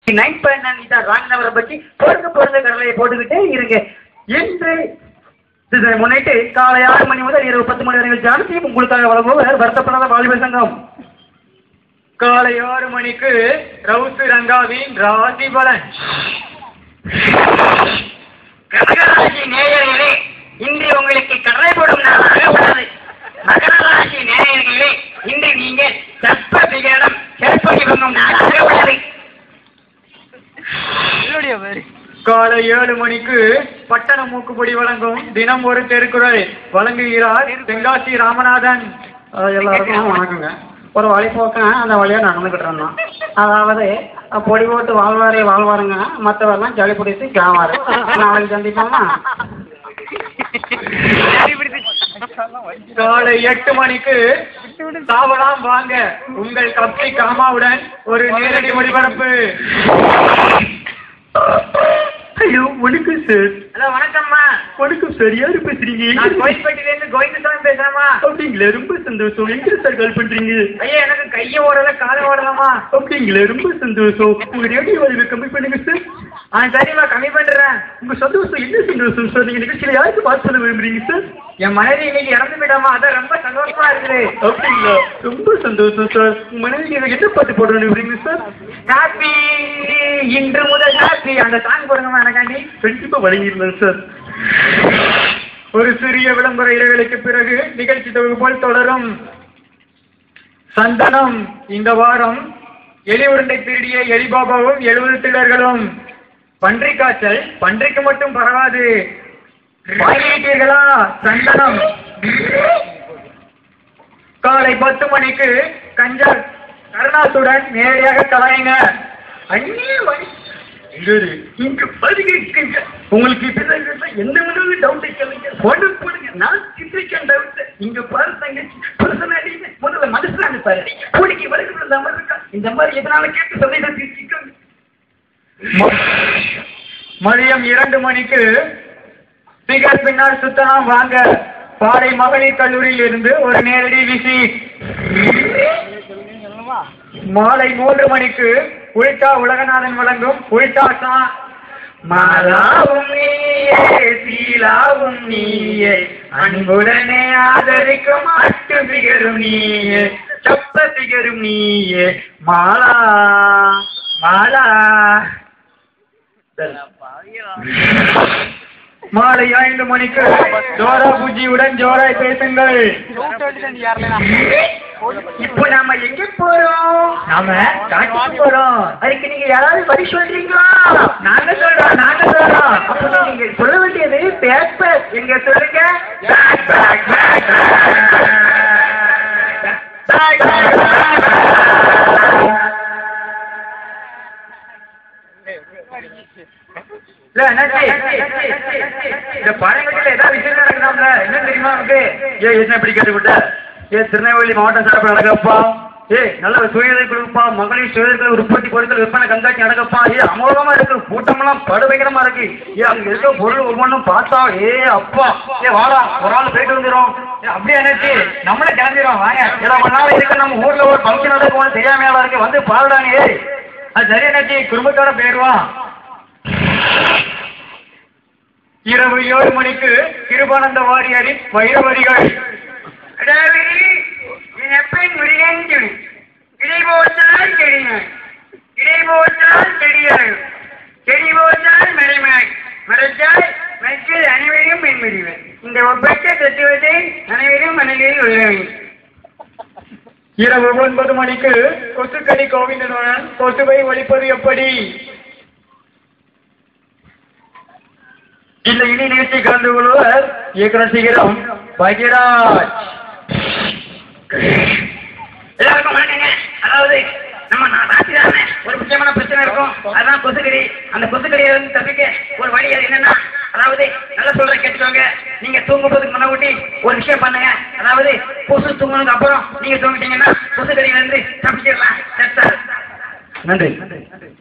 Night பண்ணி தான் வாங்கினவரை பற்றி பொறுங்க பொறுங்க கடலையை போட்டுக்கிட்டே இருங்க என்று இதனை முன்னிட்டு காலை ஆறு மணி முதல் இரவு பத்து மணி வரை ஜானத்தையும் உங்களுக்காக வழங்குவோம் வருத்தப்படாத வாலிபர் சங்கம் காலை ஆறு மணிக்கு ரவுசு ரங்காவின் ராசி பலன் கடகராசி நேயர்களே இன்று உங்களுக்கு கடலை போடும் நாளாக உள்ளது மகர ராசி நேயர்களே இன்று நீங்கள் சர்ப்ப விகடம் செருப்படி வாங்கும் நாளாக உள்ளது காலை ஏழு மணிக்கு பட்டண மூக்குப்பொடி வழங்கும் தினம் ஒரு தெருக்குறள் வழங்குகிறார் தென்காசி ராமநாதன் எல்லாருக்கும் வணக்கங்க ஒரு வழிபோக்கன் அந்த வழியாக நடந்துக்கிட்டு இருந்தான் அதாவது பொடி போட்டு வாழ்வாரே வாழ்வாருங்க மற்றவரெல்லாம் ஜலி பிடிச்சி கேவாரு நாளைக்கு சந்திப்போமா காலை எட்டு மணிக்கு சாவலாம் வாங்க உங்கள் கப்பி காமாவுடன் ஒரு நேரடி ஒளிபரப்பு ஹலோ வணக்கம் சார் ஹலோ வணக்கம்மா வணக்கம் சார் யாரு பேசுறீங்க நான் கோயில்பட்டியிலேருந்து கோவிந்தசாமி பேசுறேம்மா அப்படிங்களா ரொம்ப சந்தோஷம் எங்க சார் கால் பண்றீங்க ஐயா எனக்கு கையை ஓடல காலை ஓடலாமா அப்படிங்களா ரொம்ப சந்தோஷம் உங்க ரேடியோ வால்யூமை கம்மி பண்ணுங்க சார் ஆ சரிம்மா கம்மி பண்றேன் உங்க சந்தோஷம் என்ன சந்தோஷம் சார் நீங்க நிகழ்ச்சியில யாருக்கு பார்த்து சொல்ல விரும்புறீங்க சார் என் மனைவி இன்னைக்கு இறந்து போயிட்டாமா அதான் ரொம்ப சந்தோஷமா இருக்குது அப்படிங்களா ரொம்ப சந்தோஷம் சார் உங்க மனைவிக்கு எனக்கு என்ன பாட்டு போடணும் விரும்புறீங்க சார் ஹாப்பி இன்று முதல் ஹாப்பி அந்த சாங் போடுங்கம்மா எனக்காண்டி கண்டிப்பா வழங்கியிருந்தேன் சார் ஒரு சிறிய விளம்பர இடைவேளைக்கு பிறகு நிகழ்ச்சி தொகுப்பு போல் தொடரும் சந்தனம் இந்த வாரம் எலி உருண்டை திருடிய எலிபாபாவும் எழுபது திடர்களும் பன்றி காய்ச்சல் பன்றிக்கு மட்டும் பரவாது வாங்கிட்டீர்களா சந்தனம் காலை பத்து மணிக்கு கஞ்சல் கருணாசுடன் நேரடியாக கலாயுங்க அந்நிய மணி இங்க இரு. இங்க பதிகிருக்கின்ற உங்களுக்கு இப்பதான் எந்த விதமான டவுட்டை கேளுங்க போட்டு போடுங்க நான் சித்திரிக்கேன் டவுட் இங்க பாரு தங்கச்சி பர்சனாலிட்டி முதல்ல மனுஷனானு பாரு கூலிக்கு வருகிற இந்த மாதிரி இருக்கா இந்த மாதிரி எதனால கேட்டு சந்தேகத்தை தீர்த்திக்கோங்க மதியம் இரண்டு மணிக்கு ஸ்பீக்கர் பின்னால் சுத்தலாம் வாங்க பாறை மகளிர் கல்லூரியில் இருந்து ஒரு நேரடி விசிட் மாலை மூன்று மணிக்கு உள்டா உலகநாதன் வழங்கும் உள்டா சா மாலாவும் நீயே சீலாவும் நீயே அன்புடனே ஆதரிக்கும் அட்டு பிகரும் நீயே சொப்ப பிகரும் நீயே மாலா மாலா மாலை ஐந்து மணிக்கு ஜோரா பூஜியுடன் ஜோராய் பேசுங்கள் இப்போ நாம எங்க போறோம் நாம காட்டுக்கு போறோம் அதுக்கு நீங்க யாராவது வழி சொல்றீங்களா நாங்க சொல்றோம் நாங்க சொல்றோம் அப்ப நீங்க சொல்ல வேண்டியது பேக் பேக் எங்க சொல்லுங்க பேக் பேக் பேக் இல்ல என்னாச்சு இந்த பழங்கட்டில ஏதாவது விஷயம் நடக்கணும்ல என்ன தெரியுமா உனக்கு ஏ என்ன இப்படி கேட்டு விட்ட ஏ திருநெல்வேலி மாவட்டம் சார்பில் நடக்கப்பா ஏ நல்ல சுயதை கொடுப்பா மகளிர் சுயதை உற்பத்தி பொருட்கள் விற்பனை கண்காட்சி நடக்கப்பா ஏ அமோகமா இருக்கு கூட்டமெல்லாம் படுபயங்கரமா இருக்கு ஏ அங்க இருக்க பொருள் ஒவ்வொன்றும் பார்த்தா ஏ அப்பா ஏ வாடா ஒரு ஆள் போயிட்டு வந்துடும் ஏ அப்படியே என்னாச்சு நம்மளே கிளம்பிடுறோம் வாங்க ஏன்னா ஒரு நாள் இருக்கு நம்ம ஊர்ல ஒரு ஃபங்க்ஷன் நடக்கும் தெரியாமையால இருக்கு வந்து பாருடாங்க ஏய் அது சரி என்னாச்சு குடும்பத்தோட போயிடுவான் இரவு ஏழு மணிக்கு கிருபானந்த வாரியாரின் வைரவரிகள் அதாவது எப்பயும் விரியஞ்சு இடை போட்டால் செடியாய் இடை போட்டால் செடியாய் செடி போட்டால் மறைமாய் மறைத்தால் மற்ற அனைவரும் பின்பிடிவர் இந்த ஒப்பற்ற தத்துவத்தை அனைவரும் மனதில் உள்ளவை இரவு ஒன்பது மணிக்கு கொசுக்கடி கோவிந்தனுடன் கொசுவை ஒழிப்பது எப்படி இந்த இனி நிகழ்ச்சி கலந்து கொள்வர் இயக்குனர் சிகரம் பகிராஜ் எல்லாருக்கும் வணக்கங்க அதாவது நம்ம நான் ராசிதானே ஒரு முக்கியமான பிரச்சனை இருக்கும் அதான் கொசுக்கடி அந்த கொசுக்கடியை வந்து தப்பிக்க ஒரு வழி அது என்னன்னா அதாவது நல்லா சொல்றேன் கேட்டுக்கோங்க நீங்க தூங்கும்போதுக்கு முன்ன ஊட்டி ஒரு விஷயம் பண்ணுங்க அதாவது கொசு தூங்குனதுக்கு அப்புறம் நீங்க தூங்கிட்டீங்கன்னா கொசுக்கடியில இருந்து தப்பிச்சிடலாம் That's all. நன்றி